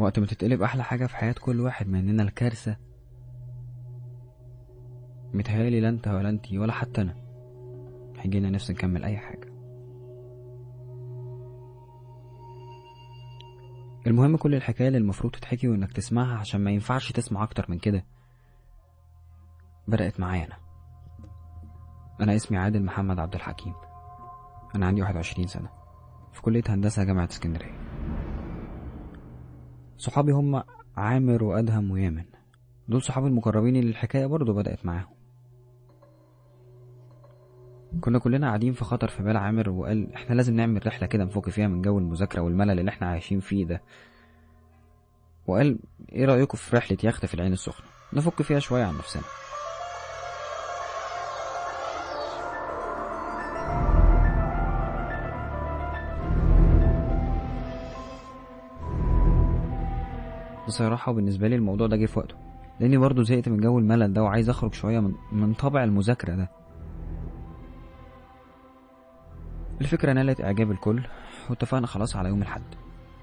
وقت ما تتقلب أحلى حاجة في حياة كل واحد مننا الكارثة متهيألي لا انت ولا انتي ولا حتى أنا هيجينا نفس نكمل أي حاجة المهم كل الحكاية اللي المفروض تتحكي وإنك تسمعها عشان ما ينفعش تسمع أكتر من كده بدأت معايا أنا أنا اسمي عادل محمد عبد الحكيم أنا عندي 21 سنة في كلية هندسة جامعة اسكندرية صحابي هم عامر وأدهم ويمن دول صحابي المقربين اللي الحكاية برضه بدأت معاهم كنا كلنا قاعدين في خطر في بال عامر وقال احنا لازم نعمل رحلة كده نفك فيها من جو المذاكرة والملل اللي احنا عايشين فيه ده وقال ايه رأيكم في رحلة يخت في العين السخنة نفك فيها شوية عن نفسنا بصراحة بالنسبة لي الموضوع ده جه في وقته لأني برضه زهقت من جو الملل ده وعايز أخرج شوية من, من طابع المذاكرة ده الفكرة نالت إعجاب الكل واتفقنا خلاص على يوم الحد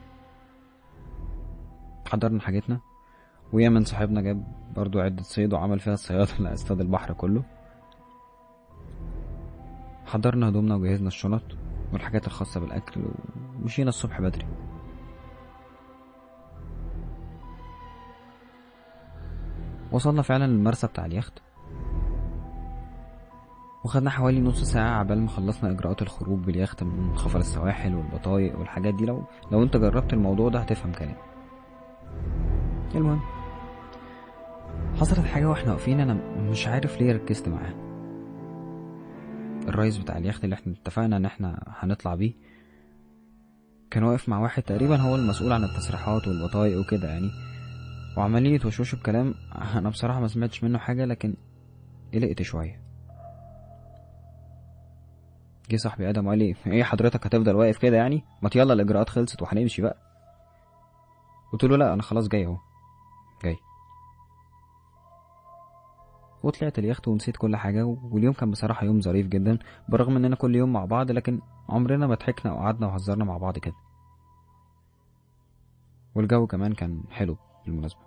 حضرنا حاجتنا ويمن صاحبنا جاب برضو عدة صيد وعمل فيها الصياد اللي اصطاد البحر كله حضرنا هدومنا وجهزنا الشنط والحاجات الخاصة بالأكل ومشينا الصبح بدري وصلنا فعلا للمرسى بتاع اليخت وخدنا حوالي نص ساعة عبال ما خلصنا إجراءات الخروج باليخت من خفر السواحل والبطايق والحاجات دي لو لو أنت جربت الموضوع ده هتفهم كلامي المهم حصلت حاجة واحنا واقفين أنا مش عارف ليه ركزت معاه الرئيس بتاع اليخت اللي احنا اتفقنا إن احنا هنطلع بيه كان واقف مع واحد تقريبا هو المسؤول عن التصريحات والبطايق وكده يعني وعمالين يتوشوشوا بكلام أنا بصراحة ما سمعتش منه حاجة لكن قلقت شوية جه صاحبي ادم وقال لي ايه حضرتك هتفضل واقف كده يعني ما يلا الاجراءات خلصت وهنمشي بقى قلت له لا انا خلاص جاي اهو جاي وطلعت اليخت ونسيت كل حاجة واليوم كان بصراحة يوم ظريف جدا بالرغم اننا كل يوم مع بعض لكن عمرنا ما ضحكنا وقعدنا وهزرنا مع بعض كده والجو كمان كان حلو بالمناسبة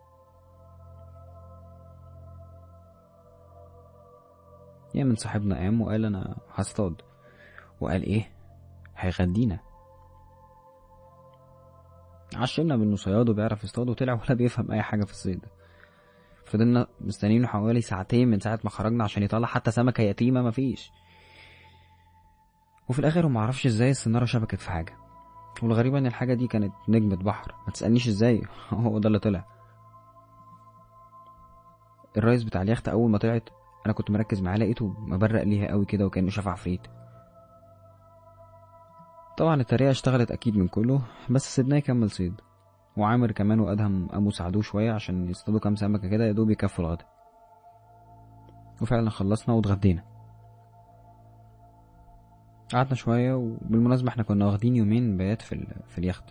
يمن صاحبنا قام وقال انا هصطاد وقال ايه هيغدينا عشمنا بانه صياد وبيعرف يصطاد وطلع ولا بيفهم اي حاجه في الصيد فضلنا مستنيينه حوالي ساعتين من ساعه ما خرجنا عشان يطلع حتى سمكه يتيمه مفيش وفي الاخر ما اعرفش ازاي السناره شبكت في حاجه والغريبه ان الحاجه دي كانت نجمه بحر ما تسالنيش ازاي هو ده اللي طلع الرئيس بتاع اليخت اول ما طلعت انا كنت مركز معاه لقيته مبرق ليها قوي كده وكانه شاف عفريت طبعا الطريقه اشتغلت اكيد من كله بس سيبناه يكمل صيد وعامر كمان وادهم قاموا ساعدوه شويه عشان يصطادوا كام سمكه كده يا دوب يكفوا الغدا وفعلا خلصنا واتغدينا قعدنا شويه وبالمناسبه احنا كنا واخدين يومين بيات في ال... في اليخت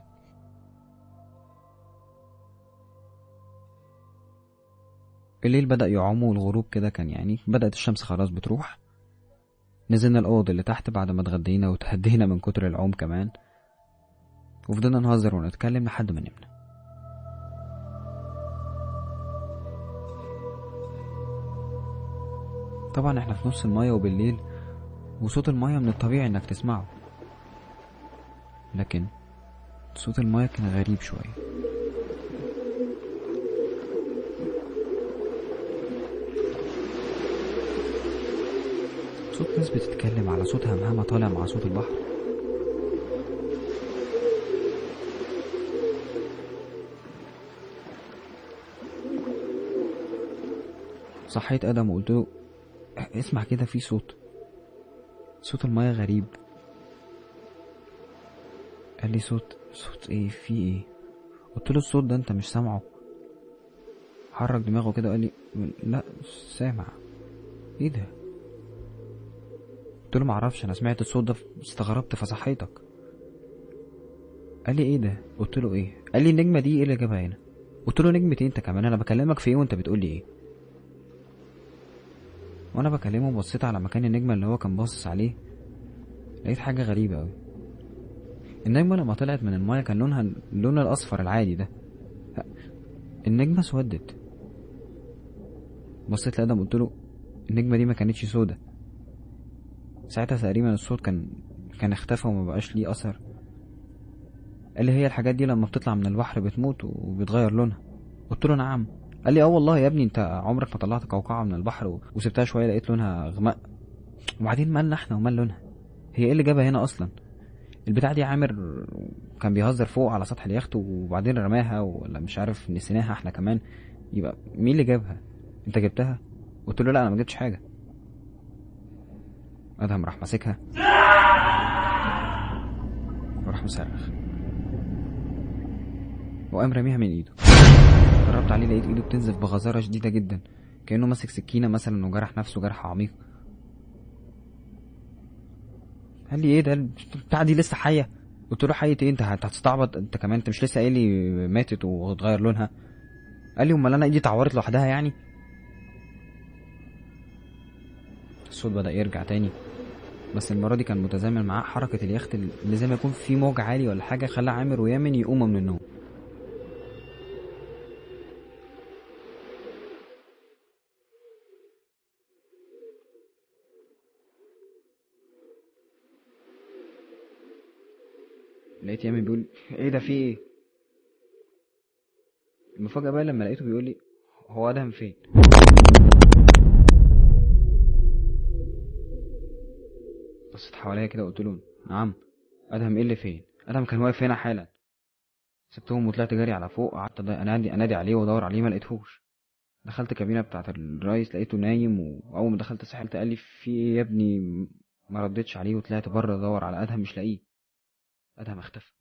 الليل بدأ يعوم والغروب كده كان يعني بدأت الشمس خلاص بتروح نزلنا الأوض اللي تحت بعد ما اتغدينا وتهدينا من كتر العوم كمان وفضلنا نهزر ونتكلم لحد ما نمنا طبعا احنا في نص المية وبالليل وصوت المية من الطبيعي انك تسمعه لكن صوت المية كان غريب شوية صوت ناس بتتكلم على صوت همهمة طالع مع صوت البحر صحيت ادم وقلت له اسمع كده في صوت صوت المية غريب قال لي صوت صوت ايه في ايه قلت له الصوت ده انت مش سامعه حرك دماغه كده وقال لي لا سامع ايه ده قلت له معرفش انا سمعت الصوت ده استغربت فصحيتك قال لي ايه ده قلت له ايه قال لي النجمه دي ايه اللي جابها هنا قلت له نجمه ايه انت كمان انا بكلمك في ايه وانت بتقول لي ايه وانا بكلمه بصيت على مكان النجمه اللي هو كان باصص عليه لقيت حاجه غريبه قوي النجمه لما طلعت من المايه كان لونها اللون الاصفر العادي ده النجمه اسودت بصيت لادم قلت له النجمه دي ما كانتش سودة ساعتها تقريبا الصوت كان كان اختفى وما بقاش ليه اثر قال لي هي الحاجات دي لما بتطلع من البحر بتموت وبيتغير لونها قلت له نعم قال لي اه والله يا ابني انت عمرك ما طلعت قوقعه من البحر و- وسبتها شويه لقيت لونها غماء وبعدين مالنا احنا ومال لونها هي ايه اللي جابها هنا اصلا البتاع دي عامر كان بيهزر فوق على سطح اليخت وبعدين رماها ولا مش عارف نسيناها احنا كمان يبقى مين اللي جابها انت جبتها قلت له لا انا ما جبتش حاجه ادهم راح ماسكها وراح مصرخ وقام راميها من ايده قربت عليه لقيت ايده بتنزف بغزاره شديده جدا كانه ماسك سكينه مثلا وجرح نفسه جرح عميق قال لي ايه ده البتاع دي لسه حيه قلت له حيه ايه انت هت- هتستعبط انت كمان انت مش لسه قايل لي ماتت واتغير لونها قال لي امال انا ايدي اتعورت لوحدها يعني الصوت بدا يرجع تاني بس المره دي كان متزامن معاه حركه اليخت اللي زي ما يكون في موج عالي ولا حاجه خلى عامر ويامن يقوموا من النوم لقيت يامن بيقول ايه ده في ايه المفاجأة بقى لما لقيته بيقول لي هو ادهم فين بصيت حواليا كده وقلت له نعم ادهم ايه اللي فين ادهم كان واقف هنا حالا سبتهم وطلعت جري على فوق قعدت أض- انادي انادي عليه وادور عليه ما لقيتهوش دخلت الكابينه بتاعه الرئيس لقيته نايم واول ما دخلت سحلت قال لي في ايه يا ابني ما ردتش عليه وطلعت بره ادور على ادهم مش لاقيه ادهم اختفى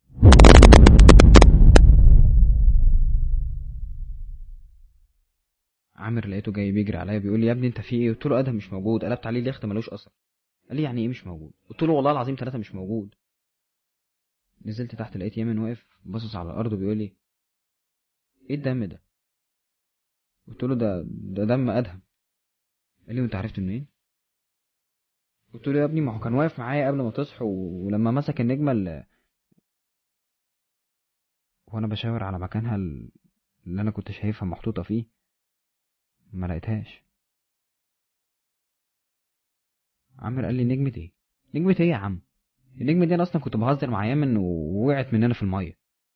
عامر لقيته جاي بيجري عليا بيقول لي يا ابني انت في ايه قلت له ادهم مش موجود قلبت عليه اليخت ملوش اثر قال لي يعني ايه مش موجود قلت له والله العظيم ثلاثه مش موجود نزلت تحت لقيت يامن واقف باصص على الارض وبيقول لي ايه الدم ده قلت له ده ده دم ادهم قال لي وانت عرفت منين قلت له يا ابني ما هو كان واقف معايا قبل ما تصحوا ولما مسك النجمه اللي وانا بشاور على مكانها ال- اللي انا كنت شايفها محطوطه فيه ما لقيتهاش عامر قال لي نجمة ايه نجمة ايه يا عم النجمة دي انا اصلا كنت بهزر مع يامن ووقعت مننا في المية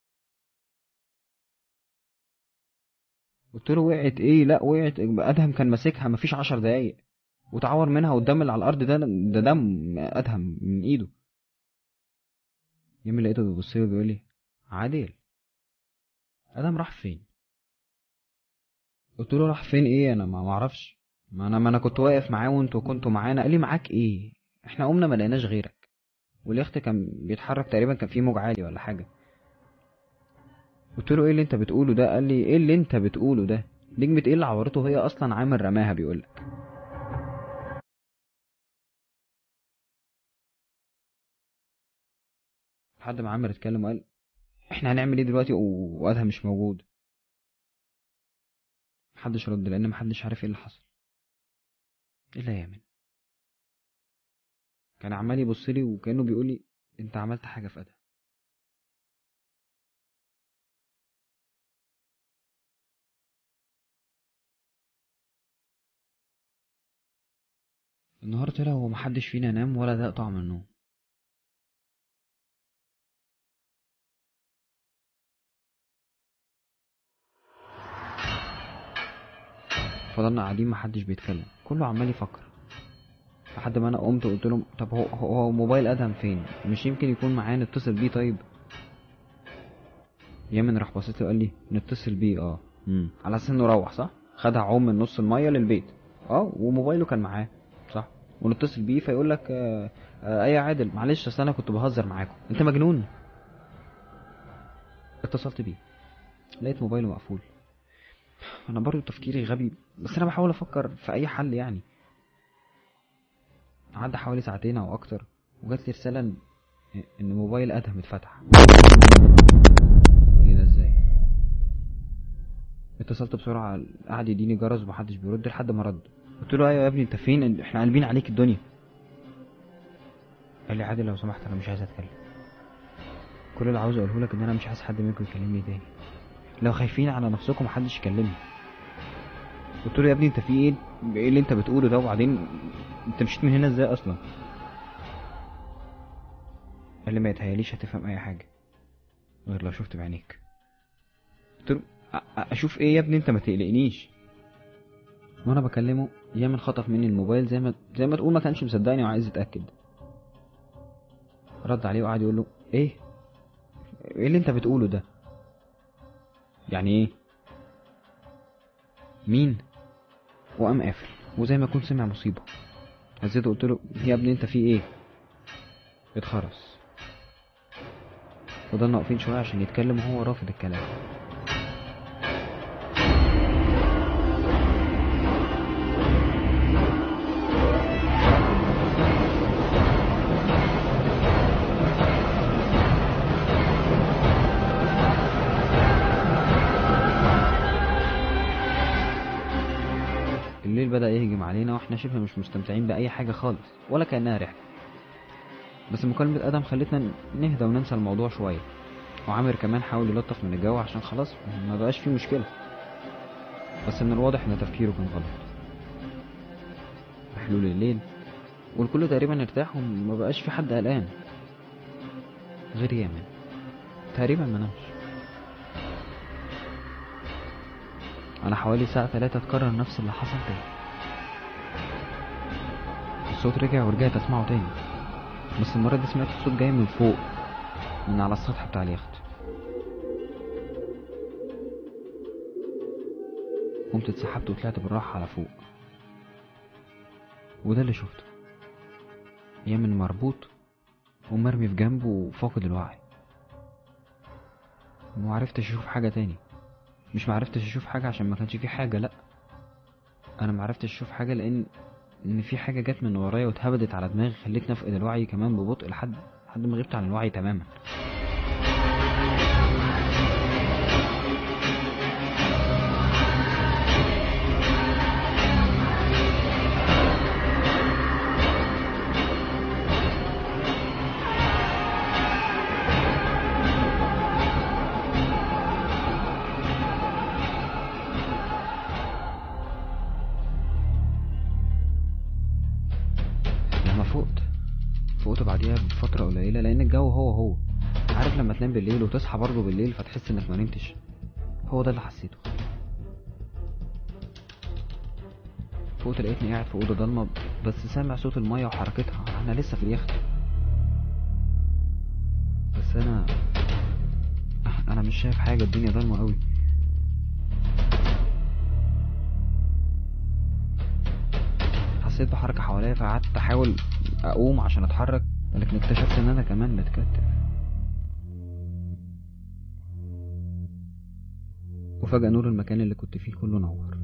قلت له وقعت ايه لا وقعت ادهم كان ماسكها مفيش عشر دقايق وتعور منها والدم اللي على الارض ده ده دم ادهم من ايده يامن لقيته بيبص لي بيقول لي عادل ادهم راح فين قلت له راح فين ايه انا ما معرفش ما انا ما انا كنت واقف معاه وانتوا كنتوا معانا قال لي معاك ايه احنا قمنا ما لقيناش غيرك واليخت كان بيتحرك تقريبا كان فيه موج عالي ولا حاجه قلت له ايه اللي انت بتقوله ده قال لي ايه اللي انت بتقوله ده نجمة ايه اللي عورته هي اصلا عامل رماها بيقول لك لحد ما عامر اتكلم وقال احنا هنعمل ايه دلوقتي و- وادهم مش موجود محدش رد لان محدش عارف ايه اللي حصل الا يامن كان عمال يبص لي وكانه بيقول لي انت عملت حاجه في ادهم النهار طلع ومحدش فينا نام ولا داق طعم النوم فضلنا قاعدين محدش بيتكلم كله عمال يفكر لحد ما انا قمت وقلت لهم طب هو هو هو موبايل ادهم فين مش يمكن يكون معاه نتصل بيه طيب يامن راح باصص لي وقال لي نتصل بيه اه امم على اساس انه روح صح خدها عوم من نص الميه للبيت اه وموبايله كان معاه صح ونتصل بيه فيقول لك آه آه ايه يا عادل معلش اصل انا كنت بهزر معاكم انت مجنون اتصلت بيه لقيت موبايله مقفول انا برضو تفكيري غبي بس انا بحاول افكر في اي حل يعني عدى حوالي ساعتين او اكتر وجات لي رساله ان إن موبايل ادهم اتفتح ايه ده ازاي اتصلت بسرعه قعد يديني جرس ومحدش بيرد لحد ما رد قلت له ايوه يا ابني انت فين احنا قلبين عليك الدنيا قال لي عادل لو سمحت انا مش عايز اتكلم كل اللي عاوز اقوله لك ان انا مش عايز حد منكم يكلمني تاني لو خايفين على نفسكم محدش يكلمني قلت له يا ابني انت في ايه ايه اللي انت بتقوله ده وبعدين انت مشيت من هنا ازاي اصلا قال لي ما يتهيأليش هتفهم اي حاجه غير لو شفت بعينيك قلت له أ- أ- اشوف ايه يا ابني انت ما تقلقنيش وانا بكلمه يامن خطف مني الموبايل زي ما زي ما تقول ما كانش مصدقني وعايز يتاكد رد عليه وقعد يقول له ايه ايه اللي انت بتقوله ده يعني ايه مين وقام قافل وزي ما يكون سمع مصيبه هزيته قلت له يا ابني انت في ايه اتخرس فضلنا واقفين شويه عشان يتكلم وهو رافض الكلام الليل بدأ يهجم علينا واحنا شبه مش مستمتعين بأي حاجة خالص ولا كأنها رحلة بس مكالمة آدم خلتنا نهدى وننسى الموضوع شوية وعامر كمان حاول يلطف من الجو عشان خلاص ما بقاش فيه مشكلة بس من الواضح ان تفكيره كان غلط بحلول الليل والكل تقريبا ارتاح وما بقاش في حد قلقان غير يامن تقريبا ما نامش على حوالي الساعة تلاتة اتكرر نفس اللي حصل تاني الصوت رجع ورجعت اسمعه تاني بس المرة دي سمعت الصوت جاي من فوق من على السطح بتاع اليخت قمت اتسحبت وطلعت بالراحة على فوق وده اللي شفته يمن مربوط ومرمي في جنبه وفاقد الوعي ومعرفتش اشوف حاجة تاني مش معرفتش اشوف حاجة عشان ما كانش في حاجة لا انا معرفتش اشوف حاجة لان ان في حاجة جت من ورايا واتهبدت على دماغي خلتني افقد الوعي كمان ببطء لحد لحد ما غبت عن الوعي تماما لما فقت فقت بعديها بفترة قليلة لأن الجو هو هو عارف لما تنام بالليل وتصحى برضه بالليل فتحس إنك ما نمتش هو ده اللي حسيته فقت لقيتني قاعد في أوضة ضلمة بس سامع صوت المية وحركتها أنا لسه في اليخت بس أنا أنا مش شايف حاجة الدنيا ضلمة أوي حسيت بحركة حواليا فقعدت أحاول أقوم عشان أتحرك لكن اكتشفت إن أنا كمان متكتف وفجأة نور المكان اللي كنت فيه كله نور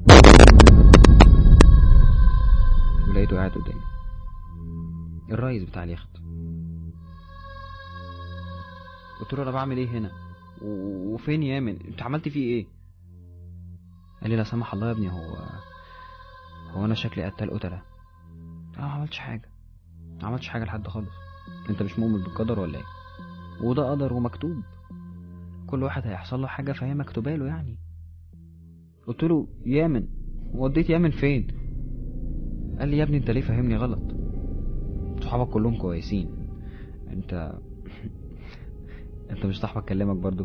ولقيته قاعد قدامي الريس بتاع اليخت قلت له انا بعمل ايه هنا و- وفين يامن انت عملت فيه ايه قال لي لا سمح الله يا ابني هو هو انا شكلي قتال قتله انا ما عملتش حاجه ما عملتش حاجه لحد خالص انت مش مؤمن بالقدر ولا ايه وده قدر ومكتوب كل واحد هيحصل له حاجه فهي مكتوبه له يعني قلت له يامن وديت يامن فين قال لي يا ابني انت ليه فاهمني غلط صحابك كلهم كويسين انت انت مش صاحبك كلمك برضو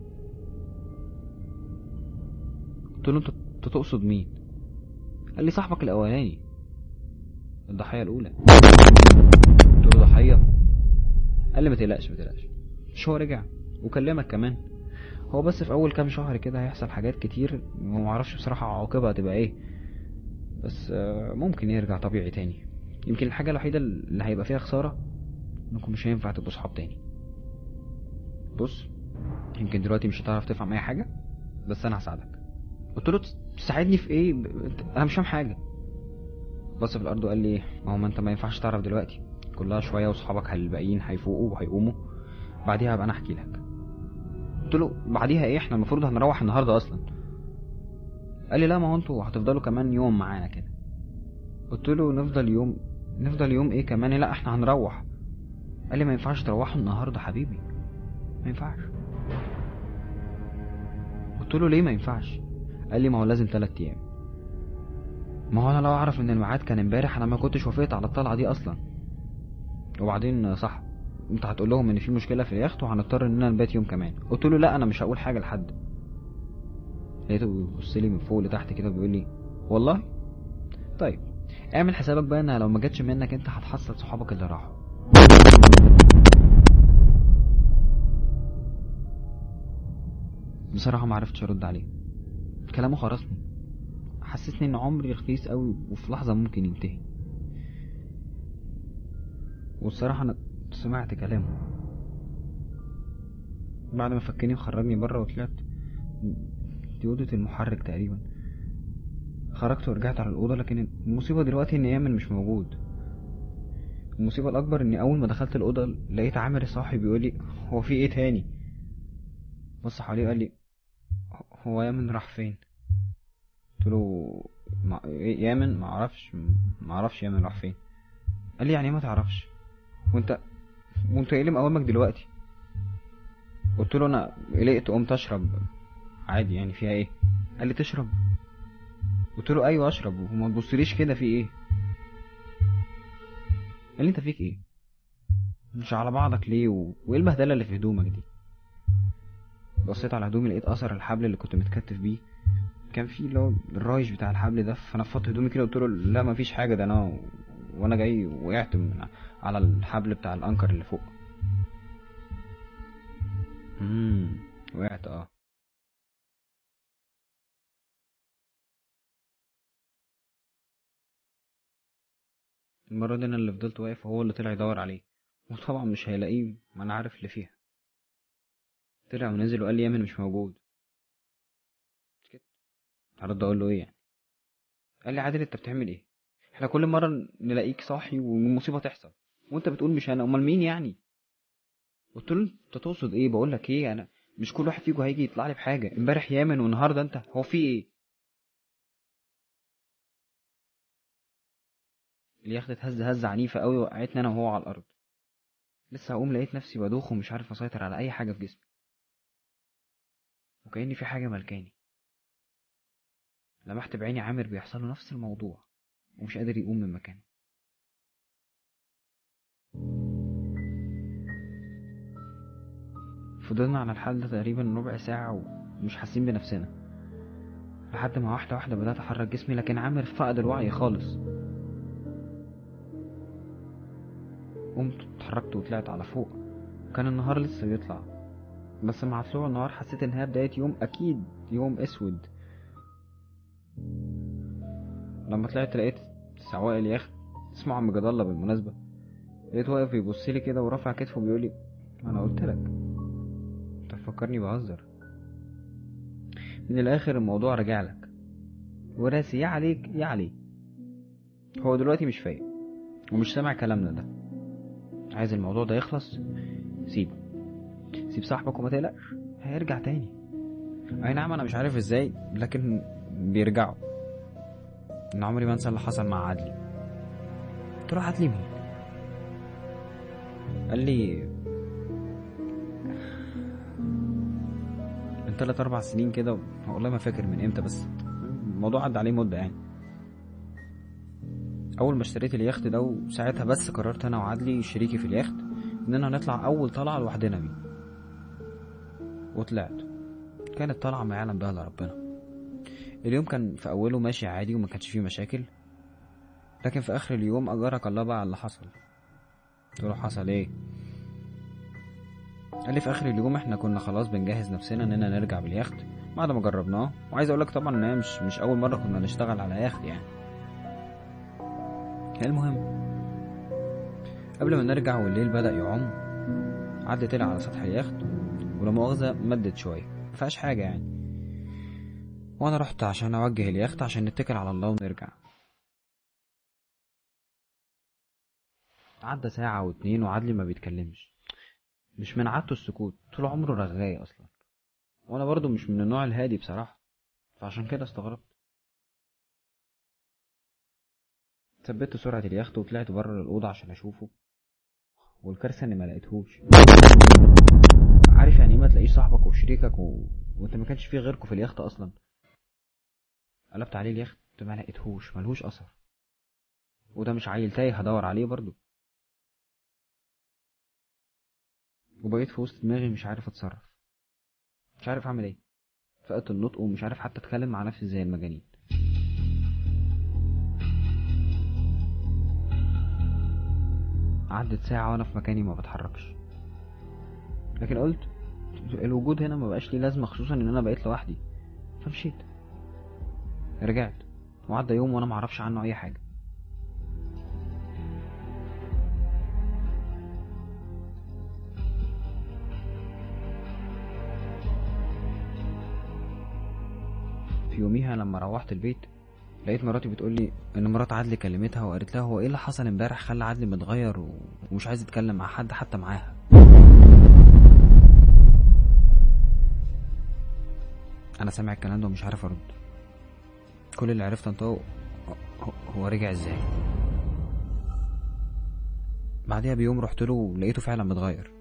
قلت له انت انت تقصد مين قال لي صاحبك الاولاني الضحيه الاولى قلت له ضحيه قال لي ما تقلقش ما تقلقش مش هو رجع وكلمك كمان هو بس في اول كام شهر كده هيحصل حاجات كتير وما اعرفش بصراحه عواقبها هتبقى ايه بس آه، ممكن يرجع طبيعي تاني يمكن الحاجه الوحيده اللي هيبقى فيها خساره انكم مش هينفع تبقوا صحاب تاني بص يمكن دلوقتي مش هتعرف تفهم اي حاجه بس انا هساعدك قلت له تساعدني في ايه ب- أنت- انا مش فاهم حاجه بص في الارض وقال لي ما هو ما انت ما ينفعش تعرف دلوقتي كلها شويه وصحابك الباقيين هيفوقوا وهيقوموا بعديها هبقى انا احكي لك قلت له بعديها ايه احنا المفروض هنروح النهارده اصلا قال لي لا ما هو انتوا هتفضلوا كمان يوم معانا كده قلت له نفضل يوم نفضل يوم ايه كمان لا احنا هنروح قال لي ما ينفعش تروحوا النهارده حبيبي ما ينفعش قلت قلت له ليه ما ينفعش قال لي ما هو لازم تلات ايام ما هو انا لو اعرف ان الميعاد كان امبارح انا ما كنتش وافقت على الطلعه دي اصلا وبعدين صح انت هتقول لهم ان في مشكله في اليخت وهنضطر اننا نبات يوم كمان قلت له لا انا مش هقول حاجه لحد لقيته بيبص لي من فوق لتحت كده وبيقول لي والله طيب اعمل حسابك بقى انها لو ما جاتش منك انت هتحصل صحابك اللي راحوا بصراحه ما عرفتش ارد عليه كلامه خرسني حسسني ان عمري رخيص قوي وفي لحظه ممكن ينتهي والصراحه انا سمعت كلامه بعد ما فكني وخرجني بره وطلعت دي اوضه المحرك تقريبا خرجت ورجعت على الاوضه لكن المصيبه دلوقتي ان يامن مش موجود المصيبه الاكبر اني اول ما دخلت الاوضه لقيت عامر صاحي بيقول لي هو في ايه تاني بص حواليه قال لي هو يامن راح فين قلت له ما... إيه يامن ما اعرفش ما اعرفش يامن راح فين قال لي يعني إيه ما تعرفش وانت وانت ايه اللي مقومك دلوقتي قلت له انا قلقت قمت اشرب عادي يعني فيها ايه قال لي تشرب قلت له ايوه اشرب وما تبصليش كده في ايه قال لي انت فيك ايه مش على بعضك ليه و... وايه البهدله اللي في هدومك دي بصيت على هدومي لقيت اثر الحبل اللي كنت متكتف بيه كان فيه اللي هو الرايش بتاع الحبل ده فنفضت هدومي كده قلت له لا مفيش حاجه ده انا و... وانا جاي وقعت من على الحبل بتاع الانكر اللي فوق امم وقعت اه المرة دي انا اللي فضلت واقف وهو اللي طلع يدور عليه وطبعا مش هيلاقيه ما انا عارف اللي فيها طلع ونزل وقال لي يامن مش موجود سكت هرد اقول له ايه يعني قال لي عادل انت بتعمل ايه احنا كل مرة نلاقيك صاحي والمصيبة تحصل وانت بتقول مش انا امال مين يعني قلت له انت تقصد ايه بقول لك ايه انا مش كل واحد فيكم هيجي يطلع لي بحاجه امبارح يامن والنهارده انت هو في ايه اليخت اتهز هزه عنيفه قوي وقعتني انا وهو على الارض لسه هقوم لقيت نفسي بدوخ ومش عارف اسيطر على اي حاجه في جسمي وكاني في حاجه ملكاني لمحت بعيني عامر بيحصل له نفس الموضوع ومش قادر يقوم من مكانه فضلنا على الحال ده تقريبا ربع ساعة ومش حاسين بنفسنا لحد ما واحدة واحدة بدأت أحرك جسمي لكن عامر فقد الوعي خالص قمت اتحركت وطلعت على فوق وكان النهار لسه بيطلع بس مع طلوع النهار حسيت ان هي بداية يوم اكيد يوم اسود لما طلعت لقيت سواق اليخت اسمه عم جد الله بالمناسبة لقيته واقف بيبص لي كده ورافع كتفه بيقول لي انا قلت لك انت فكرني بهزر من الاخر الموضوع رجع لك وراسي يا عليك يا عليه هو دلوقتي مش فايق ومش سامع كلامنا ده عايز الموضوع ده يخلص سيبه سيب صاحبك وما تقلقش هيرجع تاني اي نعم انا مش عارف ازاي لكن بيرجعوا ان عمري ما انسى اللي حصل مع عدلي قلت له عدلي مين قال لي من تلات اربع سنين كده والله ما فاكر من امتى بس الموضوع عدى عليه مده يعني اول ما اشتريت اليخت ده وساعتها بس قررت انا وعدلي شريكي في اليخت اننا نطلع اول طلعه لوحدنا بيه وطلعت كانت طلعه ما يعلم بها الا ربنا اليوم كان في اوله ماشي عادي وما كانش فيه مشاكل لكن في اخر اليوم اجرك الله بقى على اللي حصل قلت له حصل ايه قال لي في اخر اليوم احنا كنا خلاص بنجهز نفسنا اننا نرجع باليخت بعد ما جربناه وعايز اقول لك طبعا ان هي مش مش اول مره كنا نشتغل على يخت يعني المهم قبل ما نرجع والليل بدأ يعم عدى طلع على سطح اليخت ولا مؤاخذة مدت شوية مفيهاش حاجة يعني وانا رحت عشان اوجه اليخت عشان نتكل على الله ونرجع عدى ساعة واتنين وعدلي ما بيتكلمش مش من عادته السكوت طول عمره رغاي اصلا وانا برضو مش من النوع الهادي بصراحة فعشان كده استغربت ثبت سرعة اليخت وطلعت بره الأوضة عشان أشوفه والكارثة إني ما لقيتهوش عارف يعني إيه ما تلاقيش صاحبك وشريكك و... وانت ما كانش فيه غيركم في اليخت اصلا قلبت عليه اليخت ما لقيتهوش ملهوش اثر وده مش عيل تايه هدور عليه برضو وبقيت في وسط دماغي مش عارف اتصرف مش عارف اعمل ايه فقدت النطق ومش عارف حتى اتكلم مع نفسي زي المجانين عدت ساعة وانا في مكاني ما بتحركش لكن قلت الوجود هنا ما بقاش ليه لازمة خصوصا ان انا بقيت لوحدي فمشيت رجعت وعدى يوم وانا معرفش عنه اي حاجة في يوميها لما روحت البيت لقيت مراتي بتقول لي ان مرات عدلي كلمتها وقالت لها هو ايه اللي حصل امبارح خلى عدلي متغير و- ومش عايز يتكلم مع حد حتى معاها انا سامع الكلام ده ومش عارف ارد كل اللي عرفت انطقه هو- هو رجع ازاي بعدها بيوم رحت له ولقيته فعلا متغير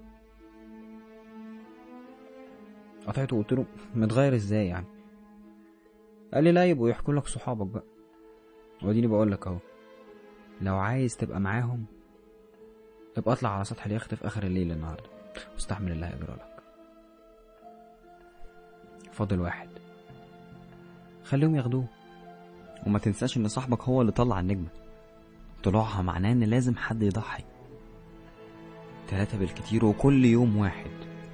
قطعته وقلت له متغير ازاي يعني قال لي لا يبقوا يحكوا لك صحابك بقى واديني بقول لك اهو لو عايز تبقى معاهم ابقى اطلع على سطح اليخت في اخر الليل النهارده واستحمل اللي هيجرى لك فاضل واحد خليهم ياخدوه وما تنساش ان صاحبك هو اللي طلع النجمة طلوعها معناه ان لازم حد يضحي تلاتة بالكتير وكل يوم واحد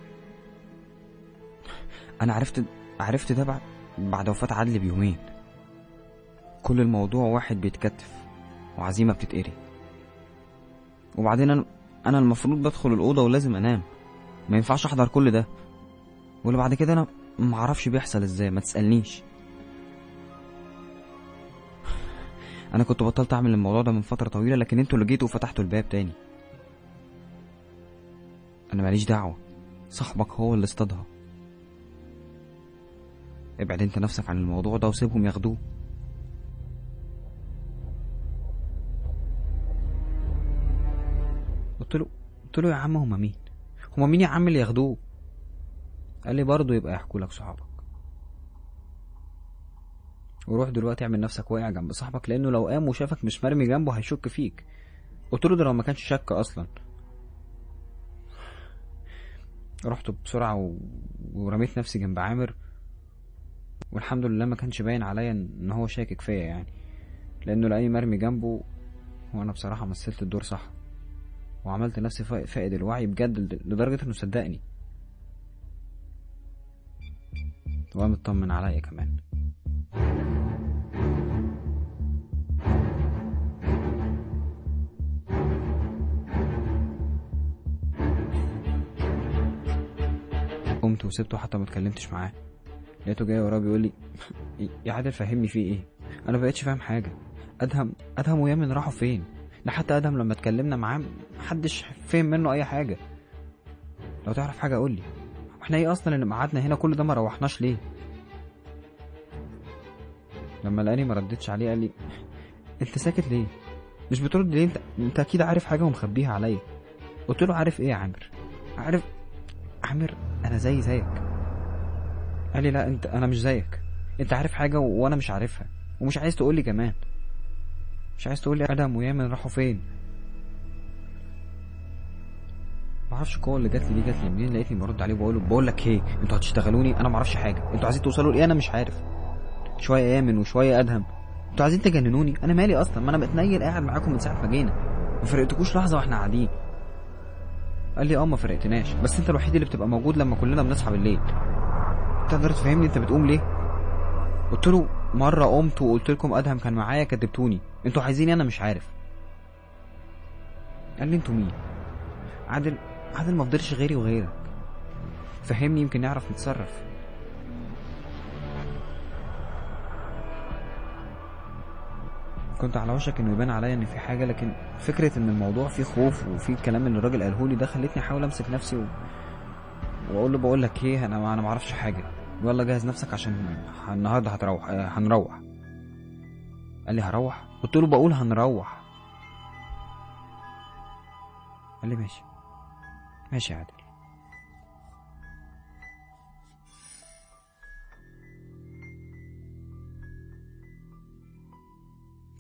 انا عرفت عرفت ده بعد بعد وفاة عدلي بيومين كل الموضوع واحد بيتكتف وعزيمة بتتقري وبعدين انا انا المفروض بدخل الأوضة ولازم انام ما ينفعش احضر كل ده واللي بعد كده انا معرفش بيحصل ازاي ما تسألنيش انا كنت بطلت اعمل الموضوع ده من فتره طويله لكن انتوا اللي جيتوا وفتحتوا الباب تاني انا ماليش دعوه صاحبك هو اللي اصطادها ابعد انت نفسك عن الموضوع ده وسيبهم ياخدوه قلت له قلت له يا عم هما مين هما مين يا عم اللي ياخدوه قال لي برضه يبقى يحكوا لك صحابك وروح دلوقتي اعمل نفسك واقع جنب صاحبك لانه لو قام وشافك مش مرمي جنبه هيشك فيك قلت له ده لو ما كانش شك اصلا رحت بسرعة و... ورميت نفسي جنب عامر والحمد لله ما كانش باين عليا ان هو شاكك فيا يعني لانه لقاني مرمي جنبه وانا بصراحة مثلت الدور صح وعملت نفسي فا- فاقد الوعي بجد لدرجة انه صدقني وقام مطمن عليا كمان قمت وسبته حتى ما اتكلمتش معاه لقيته جاي وراه بيقول لي يا عادل فهمني فيه ايه انا مبقتش فاهم حاجه ادهم ادهم ويامن راحوا فين ده حتى ادهم لما اتكلمنا معاه محدش فهم منه اي حاجه لو تعرف حاجه قول لي احنا ايه اصلا اللي قعدنا هنا كل ده ما روحناش ليه لما لقاني ما ردتش عليه قال لي انت ساكت ليه مش بترد ليه انت انت اكيد عارف حاجه ومخبيها عليا قلت له عارف ايه يا عامر عارف عامر انا زي زيك قال لي لا انت انا مش زيك انت عارف حاجه و... وانا مش عارفها ومش عايز تقول لي كمان مش عايز تقول لي ادم ويامن راحوا فين معرفش القوه اللي جات لي دي جات لي منين لقيتني برد عليه وبقول له بقول لك ايه انتوا هتشتغلوني انا معرفش حاجه انتوا عايزين توصلوا لايه انا مش عارف شويه يامن وشويه ادهم انتوا عايزين تجننوني انا مالي اصلا ما انا متنيل قاعد معاكم من ساعه ما جينا ما فرقتكوش لحظه واحنا قاعدين قال لي اه ما فرقتناش بس انت الوحيد اللي بتبقى موجود لما كلنا بنصحى بالليل تقدر تفهمني انت بتقوم ليه قلت له مره قمت وقلت لكم ادهم كان معايا كدبتوني انتوا عايزيني انا مش عارف قال لي انتوا مين عادل عادل ما فضلش غيري وغيرك فهمني يمكن نعرف نتصرف كنت على وشك انه يبان عليا ان في حاجه لكن فكره ان الموضوع فيه خوف وفي الكلام اللي الراجل قاله لي ده خلتني احاول امسك نفسي و... واقول له بقول لك ايه انا انا ما اعرفش حاجه يلا جهز نفسك عشان النهارده هتروح آه، هنروح قال لي هروح قلت له بقول هنروح قال لي ماشي ماشي يا عادل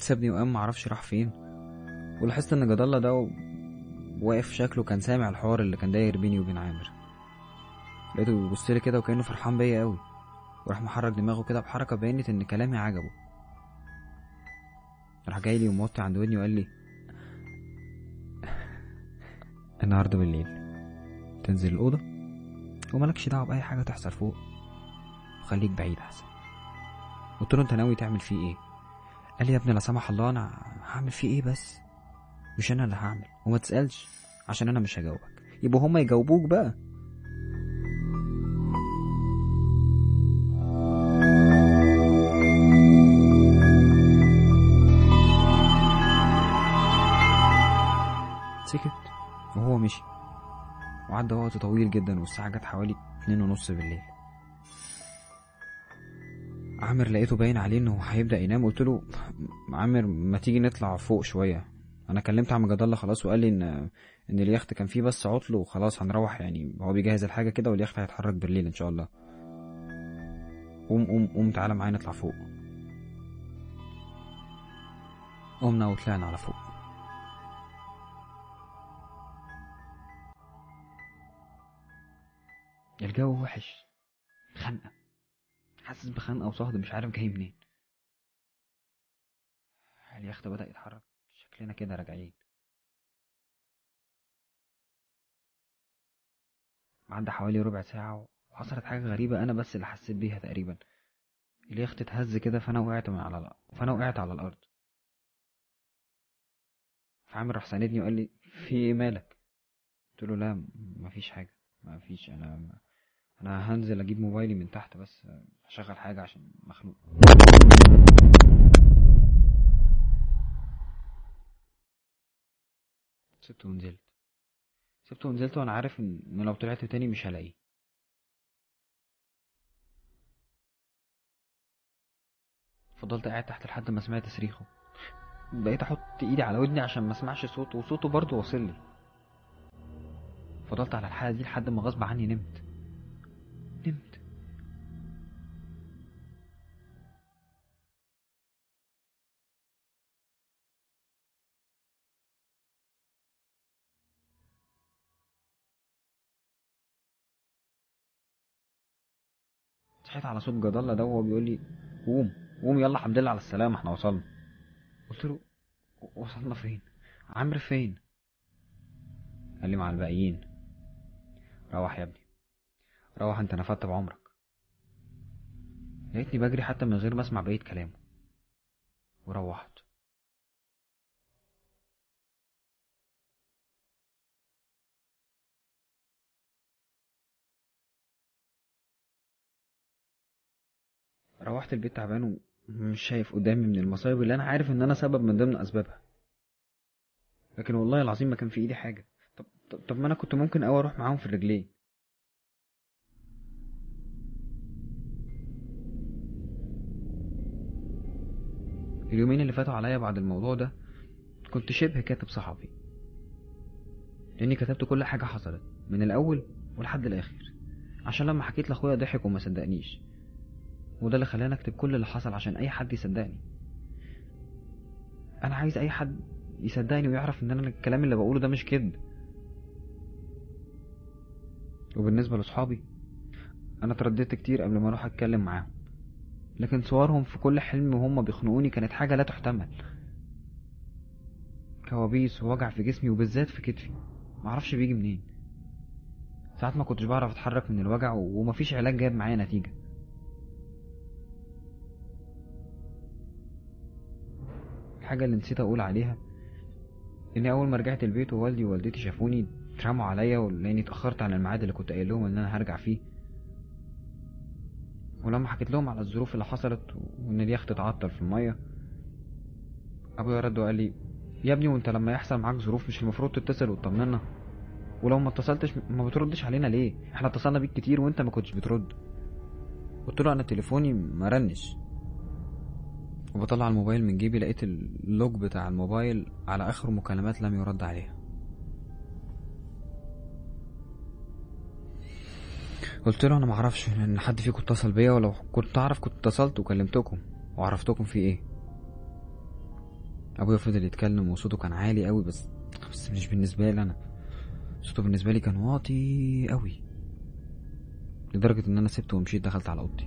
سابني وقام معرفش راح فين ولاحظت ان جد الله ده واقف شكله كان سامع الحوار اللي كان داير بيني وبين عامر لقيته بيبص لي كده وكانه فرحان بيا قوي وراح محرك دماغه كده بحركه بينت ان كلامي عجبه راح جاي لي وموطي عند ودني وقال لي النهارده بالليل تنزل الاوضه وملكش دعوه باي حاجه تحصل فوق وخليك بعيد احسن قلت له انت ناوي تعمل فيه ايه قال لي يا ابني لا سمح الله انا هعمل فيه ايه بس مش انا اللي هعمل وما تسالش عشان انا مش هجاوبك يبقوا هما يجاوبوك بقى سكت وهو مشي وعدى وقت طويل جدا والساعة جت حوالي اتنين ونص بالليل عامر لقيته باين عليه انه هيبدأ ينام قلت له عامر ما تيجي نطلع فوق شوية انا كلمت عم جد الله خلاص وقال لي ان ان اليخت كان فيه بس عطل وخلاص هنروح يعني هو بيجهز الحاجة كده واليخت هيتحرك بالليل ان شاء الله قوم قوم قوم تعالى معايا نطلع فوق قمنا وطلعنا على فوق الجو وحش خنقة حاسس بخنقة وصهد مش عارف جاي منين اليخت بدأ يتحرك شكلنا كده راجعين عدى حوالي ربع ساعة وحصلت حاجة غريبة أنا بس اللي حسيت بيها تقريبا اليخت اتهز كده فأنا وقعت من على الأرض فأنا وقعت على الأرض فعامر راح ساندني وقال لي في ايه مالك قلت له لا مفيش حاجة مفيش أنا أنا هنزل أجيب موبايلي من تحت بس هشغل حاجة عشان مخنوق سبته ونزلت سبته ونزلت وانا عارف ان إن لو طلعت تاني مش هلاقيه فضلت قاعد تحت لحد ما سمعت صريخه بقيت احط ايدي على ودني عشان ما اسمعش صوته وصوته برضه واصل لي فضلت على الحالة دي لحد ما غصب عني نمت نمت صحيت على صوت جد الله ده وهو بيقول لي قوم قوم يلا الحمد لله على السلامة احنا وصلنا قلت له وصلنا فين عمرو فين قال لي مع الباقيين روح يا ابني روح انت نفدت بعمرك لقيتني بجري حتى من غير ما اسمع بقية كلامه وروحت روحت البيت تعبان ومش شايف قدامي من المصايب اللي انا عارف ان انا سبب من ضمن اسبابها لكن والله العظيم ما كان في ايدي حاجه طب طب, طب ما انا كنت ممكن اوي اروح معاهم في الرجلين اليومين اللي فاتوا عليا بعد الموضوع ده كنت شبه كاتب صحفي لاني كتبت كل حاجه حصلت من الاول ولحد الاخر عشان لما حكيت لاخويا ضحك وما صدقنيش وده اللي خلاني اكتب كل اللي حصل عشان اي حد يصدقني انا عايز اي حد يصدقني ويعرف ان انا الكلام اللي بقوله ده مش كذب وبالنسبه لاصحابي انا اترددت كتير قبل ما اروح اتكلم معاهم لكن صورهم في كل حلم وهم بيخنقوني كانت حاجه لا تحتمل كوابيس ووجع في جسمي وبالذات في كتفي معرفش بيجي منين ساعات ما كنتش بعرف اتحرك من الوجع ومفيش علاج جايب معايا نتيجه الحاجة اللي نسيت أقول عليها إني أول ما رجعت البيت ووالدي ووالدتي شافوني اترموا عليا ولاني اتأخرت عن الميعاد اللي كنت قايل لهم إن أنا هرجع فيه ولما حكيت لهم على الظروف اللي حصلت وإن اليخت اتعطل في المية أبويا رد وقال لي يا ابني وأنت لما يحصل معاك ظروف مش المفروض تتصل وتطمنا ولو ما اتصلتش ما بتردش علينا ليه احنا اتصلنا بيك كتير وانت ما كنتش بترد قلت له انا تليفوني ما رنش وبطلع الموبايل من جيبي لقيت اللوج بتاع الموبايل على اخره مكالمات لم يرد عليها قلت له انا معرفش ان حد فيكم اتصل بيا ولو كنت اعرف كنت اتصلت وكلمتكم وعرفتكم في ايه ابويا فضل يتكلم وصوته كان عالي قوي بس بس مش بالنسبه لي انا صوته بالنسبه لي كان واطي قوي لدرجه ان انا سبته ومشيت دخلت على اوضتي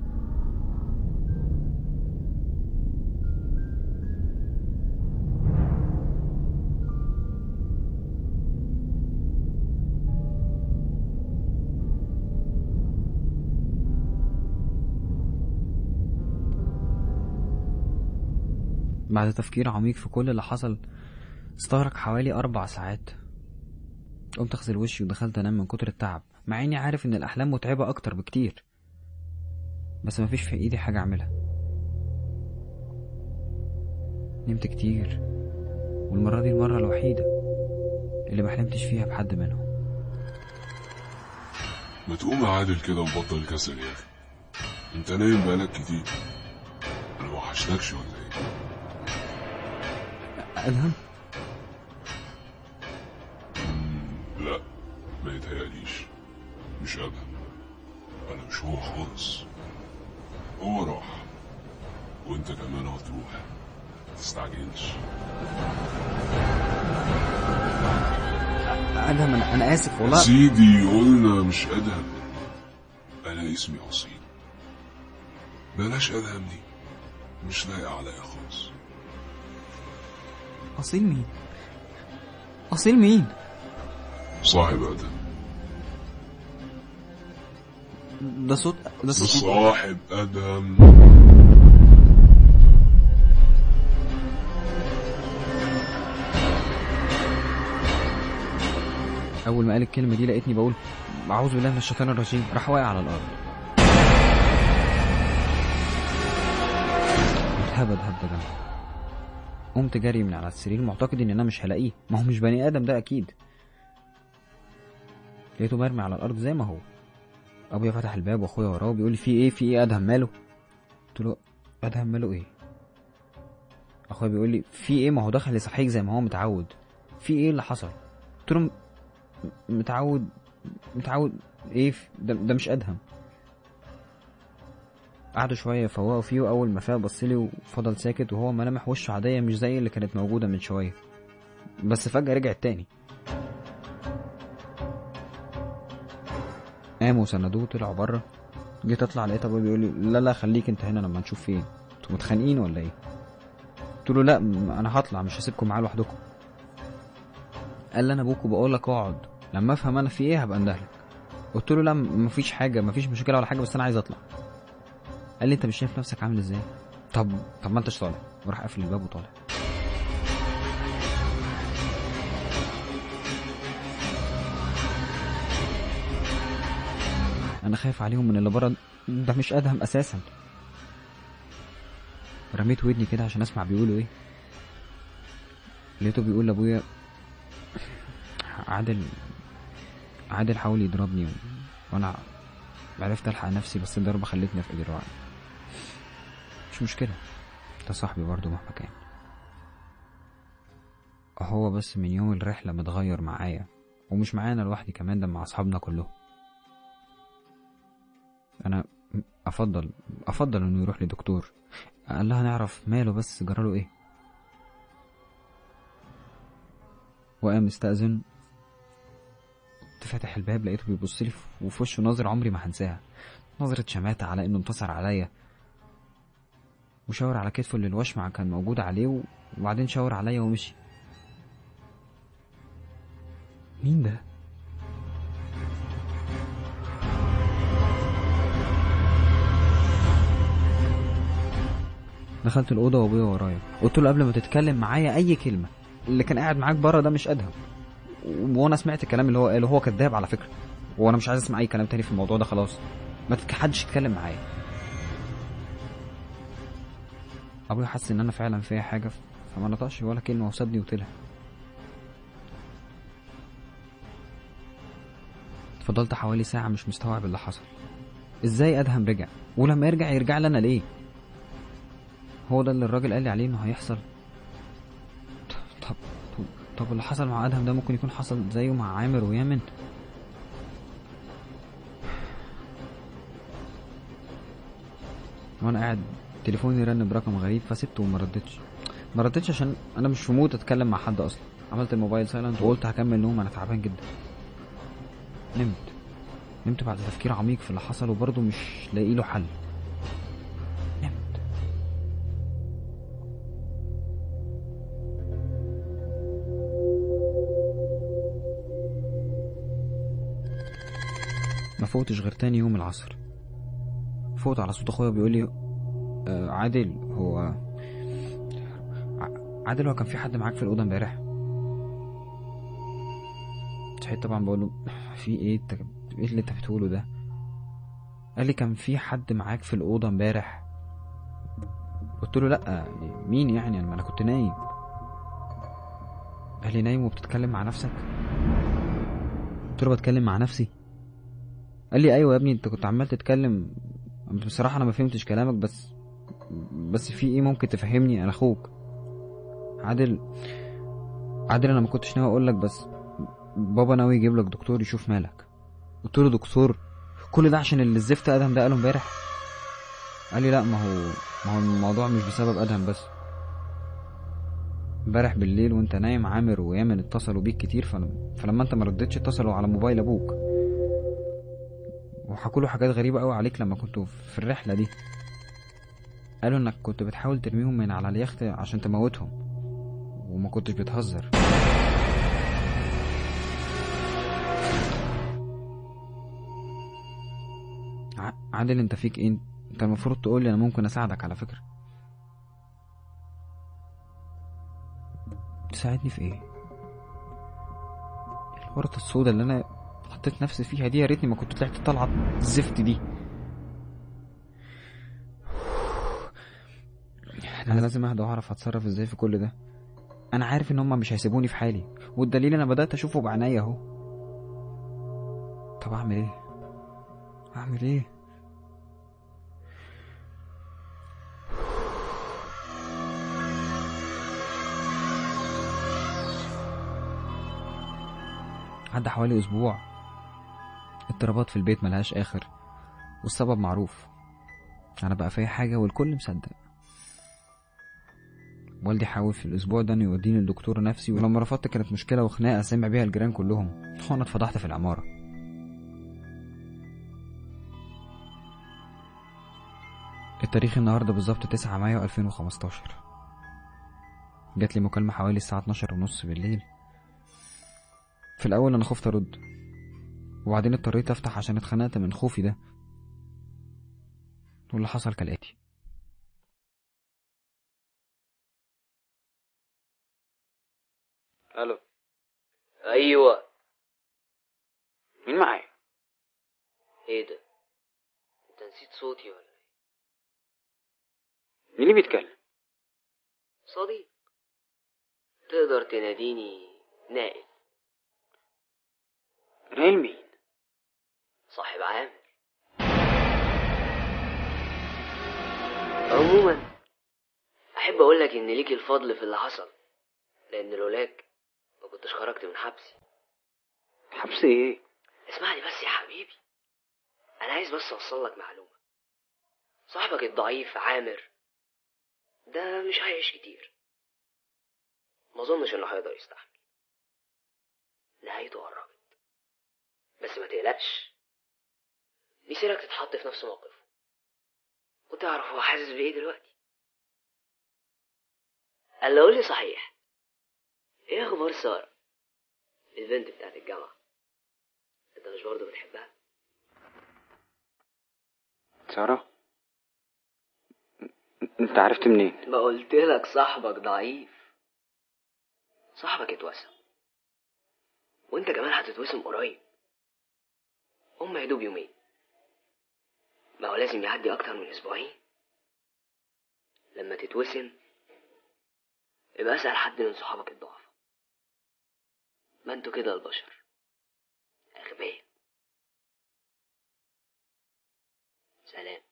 بعد تفكير عميق في كل اللي حصل استغرق حوالي أربع ساعات قمت أغسل وشي ودخلت أنام من كتر التعب مع إني عارف إن الأحلام متعبة أكتر بكتير بس مفيش في إيدي حاجة أعملها نمت كتير والمرة دي المرة الوحيدة اللي محلمتش فيها بحد منهم ما تقوم يا عادل كده وبطل كسل يا اخي انت نايم بقالك كتير انا ما وحشتكش ولا ايه أدهم لا ما يتهيأليش مش ادهم انا مش هو خالص هو راح وانت كمان هتروح متستعجلش أدهم أنا, أنا آسف والله سيدي قلنا مش ادهم انا اسمي اصيل بلاش ادهم دي مش لايقه عليا خالص أصيل مين؟ أصيل مين؟ صاحب ادهم ده صوت ده صوت صاحب ادهم اول ما قال الكلمه دي لقيتني بقول اعوذ بالله من الشيطان الرجيم راح واقع على الارض هبد هبد دم قمت جري من على السرير معتقد ان انا مش هلاقيه ما هو مش بني ادم ده اكيد لقيته مرمي على الارض زي ما هو ابويا فتح الباب واخويا وراه بيقول لي في ايه في ايه ادهم ماله قلت له ادهم ماله ايه اخويا بيقول لي في ايه ما هو دخل يصحيك زي ما هو متعود في ايه اللي حصل قلت له متعود متعود ايه ف- ده, ده مش ادهم قعدوا شويه يفوقوا فيه واول ما فاق بصلي وفضل ساكت وهو ملامح وشه عاديه مش زي اللي كانت موجوده من شويه بس فجاه رجعت تاني قاموا وسندوه وطلعوا بره جيت اطلع لقيت ابويا بيقول لي لا لا خليك انت هنا لما نشوف فين انتوا متخانقين ولا ايه قلت له لا م- انا هطلع مش هسيبكم معاه لوحدكم قال لي انا ابوك وبقول لك اقعد لما افهم انا في ايه هبقى اندهلك قلت له لا م- مفيش حاجه مفيش مشكله ولا حاجه بس انا عايز اطلع قال لي انت مش شايف نفسك عامل ازاي طب طب ما انتش طالع وراح قافل الباب وطالع انا خايف عليهم من اللي بره ده مش ادهم اساسا رميت ودني كده عشان اسمع بيقولوا ايه لقيته بيقول لابويا عادل عادل حاول يضربني و... وانا عرفت الحق نفسي بس الضربه خلتني في اجر مش مشكله ده صاحبي برضه مهما كان هو بس من يوم الرحله متغير معايا ومش معانا لوحدي كمان ده مع اصحابنا كلهم انا افضل افضل انه يروح لدكتور قال لها نعرف ماله بس جراله ايه وقام استأذن كنت فاتح الباب لقيته بيبص لي وفي وشه نظرة عمري ما هنساها نظرة شماتة على انه انتصر عليا وشاور على كتفه اللي الوشمع كان موجود عليه و- وبعدين شاور عليا ومشي مين ده؟ دخلت الأوضة وأبويا ورايا قلت له قبل ما تتكلم معايا أي كلمة اللي كان قاعد معاك بره ده مش أدهم وانا سمعت الكلام اللي هو قاله هو كذاب على فكره وانا مش عايز اسمع اي كلام تاني في الموضوع ده خلاص ما تك- حدش يتكلم معايا ابويا حس ان انا فعلا فيا حاجه ف- فما نطقش ولا كلمه وسابني وطلع فضلت حوالي ساعه مش مستوعب اللي حصل ازاي ادهم رجع ولما يرجع يرجع لي انا ليه هو ده اللي الراجل قال لي عليه انه هيحصل طب طب طب اللي حصل مع ادهم ده ممكن يكون حصل زيه مع عامر ويامن وانا قاعد تليفوني رن برقم غريب فسبته وما ردتش ما ردتش عشان انا مش في مود اتكلم مع حد اصلا عملت الموبايل سايلنت وقلت هكمل نوم انا تعبان جدا نمت نمت بعد تفكير عميق في اللي حصل وبرضه مش لاقي له حل نمت ما فوتش غير تاني يوم العصر فوت على صوت اخويا بيقول لي آه عادل هو ع- عادل هو كان في حد معاك في الاوضه امبارح صحيت طبعا بقول له في ايه انت ايه اللي انت بتقوله ده قال لي كان في حد معاك في الاوضه امبارح قلت له لا مين يعني ما انا كنت نايم قال لي نايم وبتتكلم مع نفسك قلت له بتكلم مع نفسي قال لي ايوه يا ابني انت كنت عمال تتكلم بصراحه انا ما فهمتش كلامك بس بس في ايه ممكن تفهمني انا اخوك عادل عادل انا ما كنتش ناوي اقول لك بس بابا ناوي يجيب لك دكتور يشوف مالك قلت له دكتور كل ده عشان اللي الزفت ادهم ده قاله امبارح قال لي لا ما هو ما هو الموضوع مش بسبب ادهم بس امبارح بالليل وانت نايم عامر ويامن اتصلوا بيك كتير فلما, فلما انت ما ردتش اتصلوا على موبايل ابوك وحكوا له حاجات غريبه قوي عليك لما كنتوا في الرحله دي قالوا انك كنت بتحاول ترميهم من على اليخت عشان تموتهم وما كنتش بتهزر ع- عادل انت فيك ايه انت المفروض تقول لي انا ممكن اساعدك على فكره تساعدني في ايه الورطة السوداء اللي انا حطيت نفسي فيها دي يا ريتني ما كنت طلعت طلعت الزفت دي انا لازم اهدى واعرف اتصرف ازاي في كل ده انا عارف ان هما مش هيسيبوني في حالي والدليل انا بدات اشوفه بعينيا اهو طب اعمل ايه اعمل ايه عدى حوالي اسبوع اضطرابات في البيت ملهاش اخر والسبب معروف انا بقى في حاجه والكل مصدق والدي حاول في الاسبوع ده انه يوديني لدكتور نفسي ولما رفضت كانت مشكله وخناقه سمع بيها الجيران كلهم وانا اتفضحت في العماره التاريخ النهارده بالظبط 9 مايو 2015 جات لي مكالمه حوالي الساعه 12 ونص بالليل في الاول انا خفت ارد وبعدين اضطريت افتح عشان اتخنقت من خوفي ده واللي حصل كالاتي الو ايوه مين معايا ايه ده انت نسيت صوتي ولا ايه مين اللي بيتكلم صديق تقدر تناديني نائل نايل مين صاحب عامر عموما احب اقول لك ان ليك الفضل في اللي حصل لان لولاك ما كنتش خرجت من حبسي حبس ايه اسمعني بس يا حبيبي انا عايز بس اوصل لك معلومه صاحبك الضعيف عامر ده مش هيعيش كتير ما اظنش انه هيقدر يستحمل نهايته قربت بس ما تقلقش مسيرك تتحط في نفس موقفه وتعرف هو حاسس بايه دلوقتي قال قول لي صحيح ايه اخبار ساره البنت بتاعت الجامعه انت مش برضه بتحبها سارة انت عرفت منين ما قلت لك صاحبك ضعيف صاحبك اتوسم وانت كمان هتتوسم قريب هم يا دوب يومين ما هو لازم يعدي اكتر من اسبوعين لما تتوسم يبقى اسأل حد من صحابك الضعفاء ما انتوا كده البشر اغبياء سلام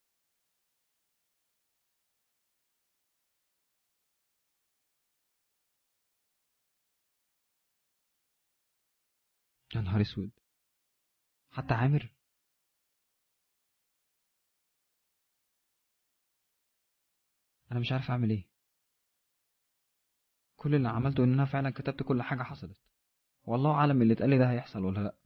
يا نهار اسود حتى عامر انا مش عارف اعمل ايه كل اللي عملته ان انا فعلا كتبت كل حاجه حصلت والله اعلم اللي اتقال لي ده هيحصل ولا لا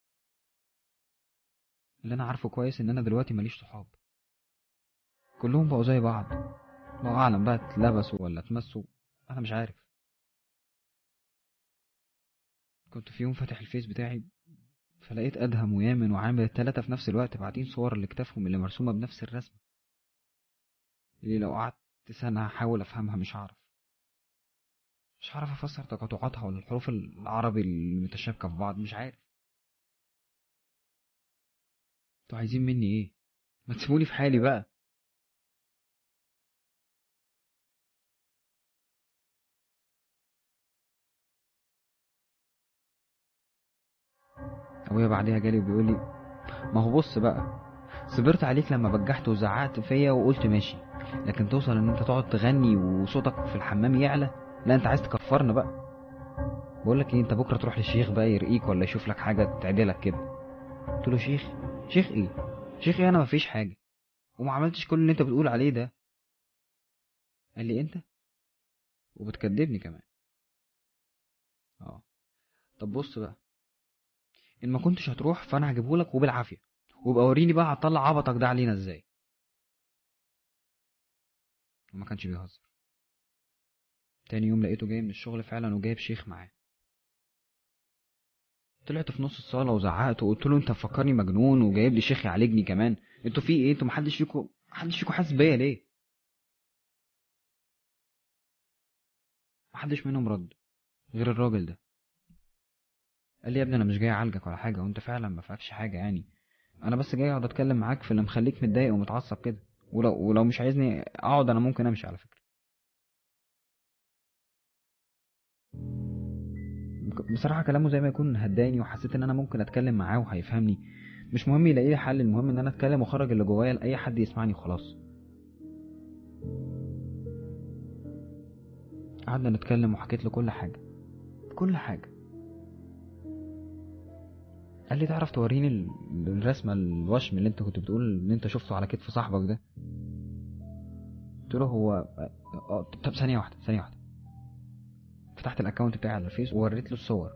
اللي انا عارفه كويس ان انا دلوقتي ماليش صحاب كلهم بقوا زي بعض الله اعلم بقى اتلبسوا ولا اتمسوا انا مش عارف كنت في يوم فاتح الفيس بتاعي فلقيت ادهم ويامن وعامر التلاتة في نفس الوقت باعتين صور لاكتافهم اللي مرسومة بنفس الرسمة اللي لو قعدت سنة هحاول افهمها مش هعرف مش هعرف افسر تقاطعاتها ولا الحروف العربي المتشابكة في بعض مش عارف انتوا عايزين مني ايه ما تسيبوني في حالي بقى ابويا بعدها جالي وبيقول لي ما هو بص بقى صبرت عليك لما بجحت وزعقت فيا وقلت ماشي لكن توصل ان انت تقعد تغني وصوتك في الحمام يعلى لا انت عايز تكفرنا بقى بقول لك ايه انت بكره تروح للشيخ بقى يرقيك ولا يشوف لك حاجه تعدلك كده قلت له شيخ شيخ ايه شيخ ايه انا مفيش حاجه وما عملتش كل اللي انت بتقول عليه ده قال لي انت وبتكدبني كمان اه طب بص بقى ان ما كنتش هتروح فانا هجيبهولك وبالعافيه وابقى وريني بقى هتطلع عبطك ده علينا ازاي وما كانش بيهزر تاني يوم لقيته جاي من الشغل فعلا وجايب شيخ معاه طلعت في نص الصاله وزعقت وقلت له انت مفكرني مجنون وجايب لي شيخ يعالجني كمان انتوا في ايه انتوا محدش فيكم محدش فيكم حاسس بيا ليه محدش منهم رد غير الراجل ده قال لي يا ابني انا مش جاي اعالجك ولا حاجه وانت فعلا ما فيكش حاجه يعني انا بس جاي اقعد اتكلم معاك في اللي مخليك متضايق ومتعصب كده ولو ولو مش عايزني اقعد انا ممكن امشي على فكره بصراحه كلامه زي ما يكون هداني وحسيت ان انا ممكن اتكلم معاه وهيفهمني مش مهم يلاقي لي حل المهم ان انا اتكلم واخرج اللي جوايا لاي حد يسمعني وخلاص قعدنا نتكلم وحكيت له كل حاجه كل حاجه قال لي تعرف توريني ال- الرسمه الوشم اللي انت كنت بتقول ان انت شفته على كتف صاحبك ده قلت له هو آه، طب ثانيه واحده ثانيه واحده فتحت الاكونت بتاعي على الفيس ووريت له الصور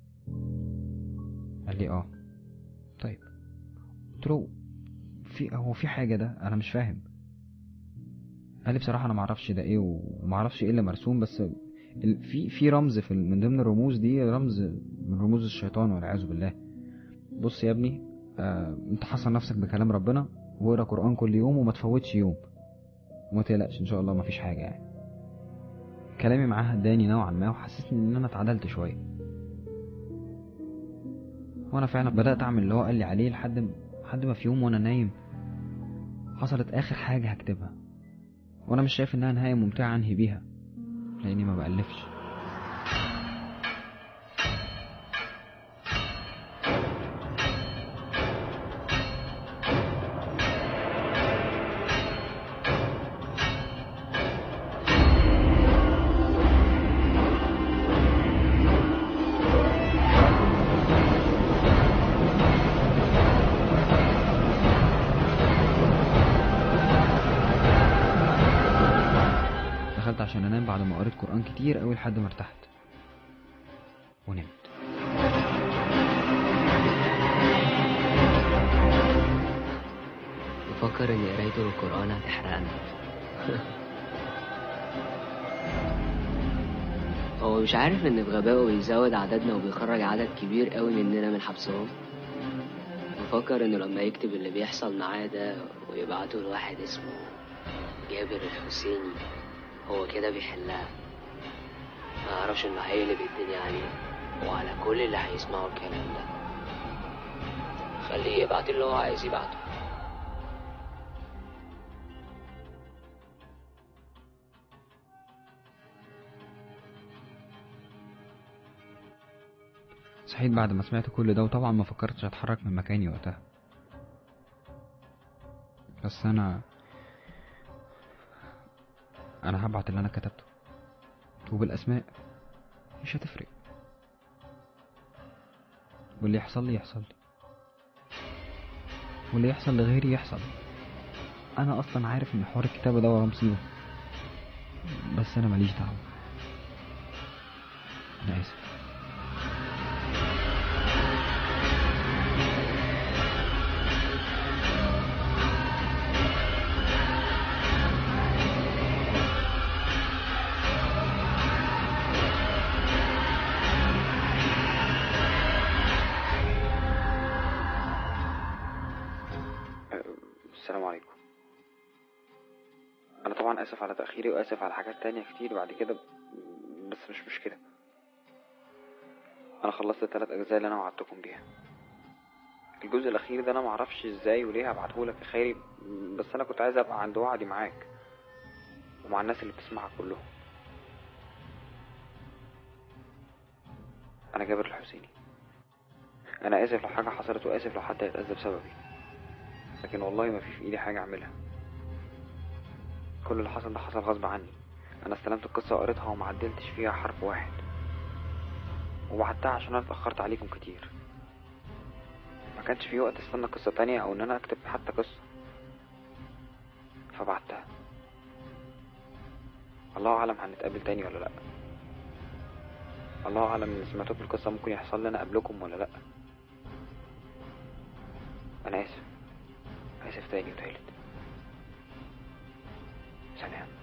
قال لي اه طيب قلت له في هو في حاجه ده انا مش فاهم قال لي بصراحه انا ما اعرفش ده ايه وما اعرفش ايه اللي مرسوم بس ال- في في رمز في ال- من ضمن الرموز دي رمز من رموز الشيطان والعياذ بالله بص يا ابني آه انت حصن نفسك بكلام ربنا واقرا قران كل يوم وما تفوتش يوم وما تقلقش ان شاء الله ما فيش حاجه يعني كلامي معاه هداني نوعا ما وحسسني ان انا اتعدلت شويه وانا فعلا بدات اعمل اللي هو قال لي عليه لحد م- لحد ما في يوم وانا نايم حصلت اخر حاجه هكتبها وانا مش شايف انها نهايه ممتعه انهي بيها لاني ما بألفش دخلت عشان انام بعد ما قريت قران كتير قوي لحد ما ارتحت ونمت بفكر ان قرايته للقرآن هتحرقنا هو مش عارف ان بغبائه بيزود عددنا وبيخرج عدد كبير قوي مننا من حبسهم بفكر انه لما يكتب اللي بيحصل معاه ده ويبعته لواحد اسمه جابر الحسيني هو كده بيحلها ما اعرفش انه هيقلب الدنيا عليه وعلى كل اللي هيسمعوا الكلام ده خليه يبعت اللي هو عايز يبعته صحيت بعد ما سمعت كل ده وطبعا ما فكرتش اتحرك من مكاني وقتها بس انا انا هبعت اللي انا كتبته وبالاسماء مش هتفرق واللي يحصل لي يحصل لي واللي يحصل لغيري يحصل انا اصلا عارف ان حوار الكتابة ده وراه مصيبة بس انا ماليش دعوة انا اسف السلام عليكم انا طبعا اسف على تاخيري واسف على حاجات تانية كتير بعد كده بس مش مشكله انا خلصت الثلاث اجزاء اللي انا وعدتكم بيها الجزء الاخير ده انا معرفش ازاي وليه هبعتهولك يا خيري بس انا كنت عايز ابقى عند وعدي معاك ومع الناس اللي بتسمعك كلهم انا جابر الحسيني انا اسف لو حاجه حصلت واسف لو حد هيتاذى بسببي لكن والله ما في في ايدي حاجه اعملها كل اللي حصل ده حصل غصب عني انا استلمت القصه وقريتها وما عدلتش فيها حرف واحد وبعتها عشان انا اتاخرت عليكم كتير ما كانش في وقت استنى قصه تانية او ان انا اكتب حتى قصه فبعتها الله اعلم هنتقابل تاني ولا لا الله اعلم ان سمعتوا في القصه ممكن يحصل لنا قبلكم ولا لا انا اسف اسف تاني وتالت سلام